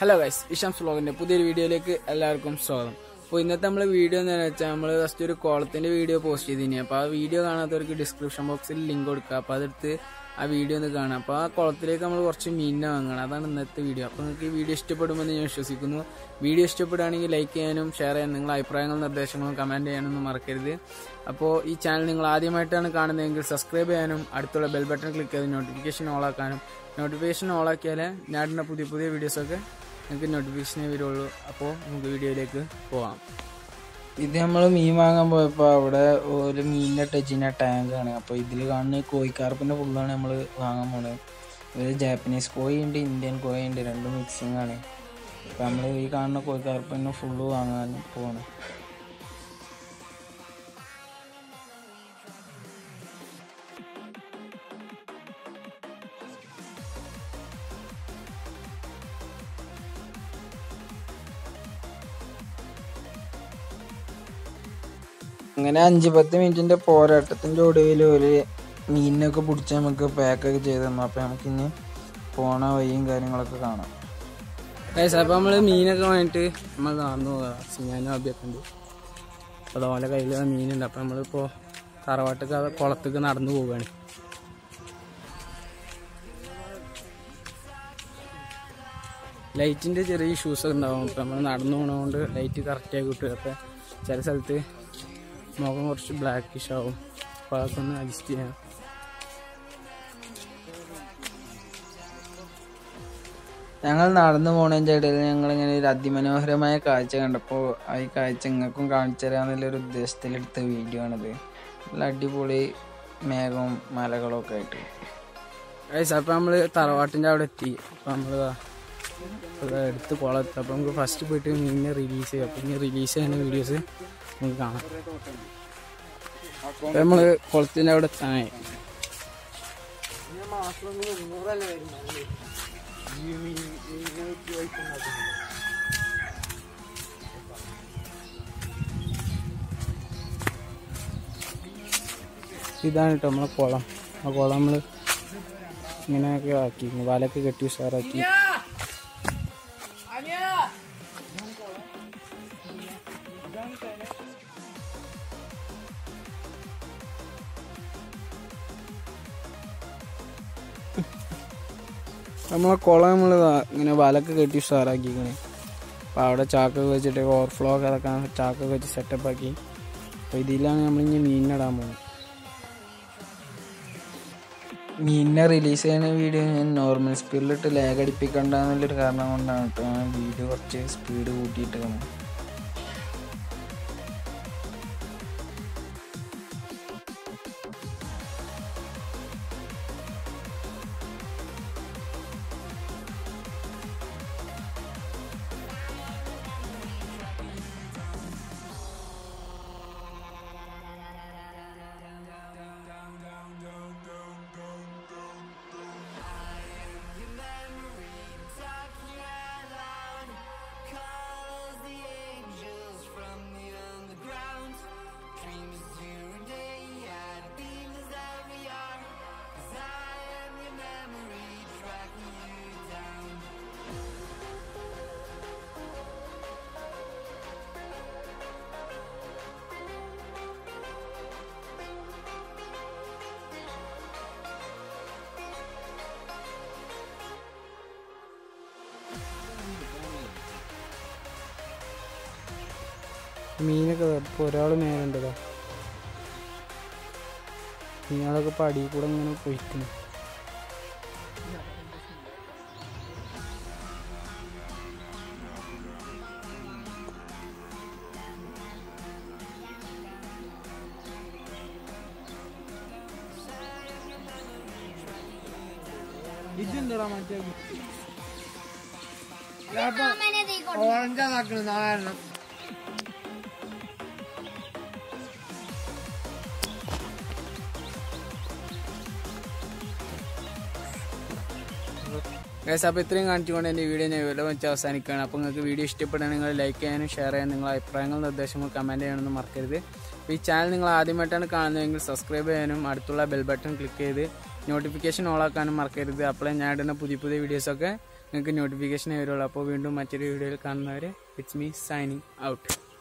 hello guys ഇഷാംസ് വ്ളോഗിന്റെ പുതിയൊരു വീഡിയോയിലേക്ക് എല്ലാവർക്കും സ്വാഗതം അപ്പോൾ ഇന്നത്തെ നമ്മൾ വീഡിയോ എന്താണെന്ന് വെച്ചാൽ നമ്മൾ ജസ്റ്റ് ഒരു കോളത്തിന്റെ വീഡിയോ പോസ്റ്റ് ചെയ്തിനി അപ്പോൾ ആ വീഡിയോ കാണാത്തവർക്ക് ഡിസ്ക്രിപ്ഷൻ ബോക്സിൽ ലിങ്ക് കൊടുക്കുക അപ്പോൾ അതെടുത്ത് ആ വീഡിയോ ഒന്ന് കാണാം അപ്പോൾ ആ കുളത്തിലേക്ക് നമ്മൾ കുറച്ച് മീനിനെ വാങ്ങണം അതാണ് ഇന്നത്തെ വീഡിയോ അപ്പോൾ നിങ്ങൾക്ക് ഈ വീഡിയോ ഇഷ്ടപ്പെടുമെന്ന് ഞാൻ വിശ്വസിക്കുന്നു വീഡിയോ ഇഷ്ടപ്പെടുകയാണെങ്കിൽ ലൈക്ക് ചെയ്യാനും ഷെയർ ചെയ്യാനും നിങ്ങളുടെ അഭിപ്രായങ്ങളും നിർദ്ദേശങ്ങളും കമൻറ്റ് ചെയ്യാനൊന്നും മറക്കരുത് അപ്പോൾ ഈ ചാനൽ നിങ്ങൾ ആദ്യമായിട്ടാണ് കാണുന്നതെങ്കിൽ സബ്സ്ക്രൈബ് ചെയ്യാനും അടുത്തുള്ള ബെൽ ബട്ടൺ ക്ലിക്ക് ചെയ്ത് നോട്ടിഫിക്കേഷൻ ഓളാക്കാനും നോട്ടിഫിക്കേഷൻ ഓളാക്കിയാലേ ഞാനിടുന്ന പുതിയ പുതിയ വീഡിയോസൊക്കെ നിങ്ങൾക്ക് നോട്ടിഫിക്കേഷനേ വരുള്ളൂ അപ്പോൾ നമുക്ക് വീഡിയോയിലേക്ക് പോവാം ഇത് നമ്മൾ മീൻ വാങ്ങാൻ പോയപ്പോൾ അവിടെ ഒരു മീനിനെ ടച്ച് ചെയ്യുന്ന ടാങ്കാണ് അപ്പോൾ ഇതിൽ കാണുന്ന ഈ കോഴിക്കാർപ്പിൻ്റെ ഫുള്ളാണ് നമ്മൾ വാങ്ങാൻ പോണത് ഒരു ജാപ്പനീസ് കോഴി ഉണ്ട് ഇന്ത്യൻ കോഴി ഉണ്ട് രണ്ടും മിക്സിംഗ് ആണ് അപ്പോൾ നമ്മൾ ഈ കാണുന്ന കോഴിക്കാർപ്പിന് ഫുള്ള് വാങ്ങാൻ പോവാണ് അങ്ങനെ അഞ്ച് പത്ത് മിനിറ്റിന്റെ പോരാട്ടത്തിന്റെ ഒടുവിൽ ഒരു മീനിനൊക്കെ പിടിച്ച് നമുക്ക് പാക്കൊക്കെ ചെയ്ത് തന്നു അപ്പൊ നമുക്ക് ഇനി പോണ വഴിയും കാര്യങ്ങളൊക്കെ കാണാം ഗൈസ് അപ്പോൾ നമ്മൾ മീനൊക്കെ വാങ്ങിയിട്ട് നമ്മൾ നടന്നു പോകാം സിഞ്ഞാനും അഭിയൊക്കെ ഉണ്ട് അപ്പോൾ അതുപോലെ കയ്യിൽ മീനുണ്ട് അപ്പോൾ നമ്മളിപ്പോൾ തറവാട്ടൊക്കെ കുളത്തേക്ക് നടന്നു പോവുകയാണ് ലൈറ്റിൻ്റെ ചെറിയ ഇഷ്യൂസ് ഉണ്ടാവും അപ്പോൾ നമ്മൾ നടന്നു പോകണതുകൊണ്ട് ലൈറ്റ് കറക്റ്റായി കിട്ടും അപ്പോൾ ചില സ്ഥലത്ത് മുഖം കുറച്ച് ബ്ലാക്കിഷ് ആവും അപ്പോൾ അതൊക്കെ ഒന്ന് അഡ്ജസ്റ്റ് ചെയ്യാം ഞങ്ങൾ നടന്നു പോണതിന്റെ ഇടയിൽ ഞങ്ങൾ ഇങ്ങനെ ഒരു അതിമനോഹരമായ കാഴ്ച കണ്ടപ്പോൾ ആ ഈ കാഴ്ച നിങ്ങൾക്കും കാണിച്ചു തരാന്നുള്ള ഒരു ഉദ്ദേശത്തിലെടുത്ത വീഡിയോ ആണിത് നല്ല അടിപൊളി മേഘവും മലകളും ഒക്കെ ആയിട്ട് ഗൈസ് അപ്പോൾ നമ്മൾ തറവാട്ടിൻ്റെ അവിടെ എത്തി അപ്പോൾ നമ്മൾ എടുത്ത് കുളത്ത് അപ്പോൾ നമുക്ക് ഫസ്റ്റ് പോയിട്ട് മീനിനെ റിലീസ് ചെയ്യാം അപ്പോൾ ഇനി റിലീസ് ചെയ്യുന്ന വീഡിയോസ് നമുക്ക് കാണാം അപ്പോൾ നമ്മൾ കുളത്തിൻ്റെ അവിടെ എത്താനായി ഇതാണ് കേട്ടോ നമ്മളെ കുളം ആ കുളം നമ്മൾ ഇങ്ങനെയൊക്കെ ആക്കി വലൊക്കെ കെട്ടി ഉഷാറാക്കി നമ്മളെ കുളം നമ്മൾ ഇങ്ങനെ വലൊക്കെ കെട്ടി ഉഷാറാക്കിക്കണേ അപ്പോൾ അവിടെ ചാക്കൊക്കെ വെച്ചിട്ട് ഓവർഫ്ലോ ഒക്കെ ഇറക്കാൻ ചാക്കൊക്കെ വെച്ച് സെറ്റപ്പ് ആക്കി അപ്പോൾ ഇതിലാണ് നമ്മളിങ്ങനെ മീനിനിടാൻ പോകുന്നത് മീനിനെ റിലീസ് ചെയ്യുന്ന വീഡിയോ ഞാൻ നോർമൽ സ്പീഡിലിട്ട് ലാഗ് അടിപ്പിക്കണ്ട എന്നുള്ളൊരു കാരണം കൊണ്ടാണ് കേട്ടോ ഞാൻ വീഡിയോ കുറച്ച് സ്പീഡ് കൂട്ടിയിട്ട് കാണും മീനൊക്കെ ഇപ്പോൾ ഒരാൾ മേലുണ്ടല്ലോ മീനുകളൊക്കെ ഇപ്പോൾ അടിയിൽ കൂടെ ഇങ്ങനെ പൊയ്ക്കുന്നു ഇതെന്താ മറ്റേ ഓറഞ്ചാതാക്കണ നാലെണ്ണം ഗൈസ് അപ്പോൾ ഇത്രയും കാണിച്ചുകൊണ്ട് എൻ്റെ വീഡിയോ ഞാൻ ഇവിടെ വെച്ച് അവസാനിക്കുകയാണ് അപ്പോൾ നിങ്ങൾക്ക് വീഡിയോ ഇഷ്ടപ്പെടുകയാണെങ്കിൽ ലൈക്ക് ചെയ്യാനും ഷെയർ ചെയ്യാനും നിങ്ങളുടെ അഭിപ്രായങ്ങൾ നിർദ്ദേശങ്ങൾ കമൻറ്റ് ചെയ്യാനൊന്നും മറക്കരുത് അപ്പോൾ ഈ ചാനൽ നിങ്ങൾ ആദ്യമായിട്ടാണ് കാണുന്നതെങ്കിൽ സബ്സ്ക്രൈബ് ചെയ്യാനും അടുത്തുള്ള ബെൽ ബട്ടൺ ക്ലിക്ക് ചെയ്ത് നോട്ടിഫിക്കേഷൻ ഓളാക്കാനും മറക്കരുത് അപ്പോഴേ ഞാൻ ഇടുന്ന പുതിയ പുതിയ വീഡിയോസൊക്കെ നിങ്ങൾക്ക് നോട്ടിഫിക്കേഷൻ വരുള്ളൂ അപ്പോൾ വീണ്ടും മറ്റൊരു വീഡിയോയിൽ കാണുന്നവരെ ഇറ്റ്സ് മീ സൈനിങ് ഔട്ട്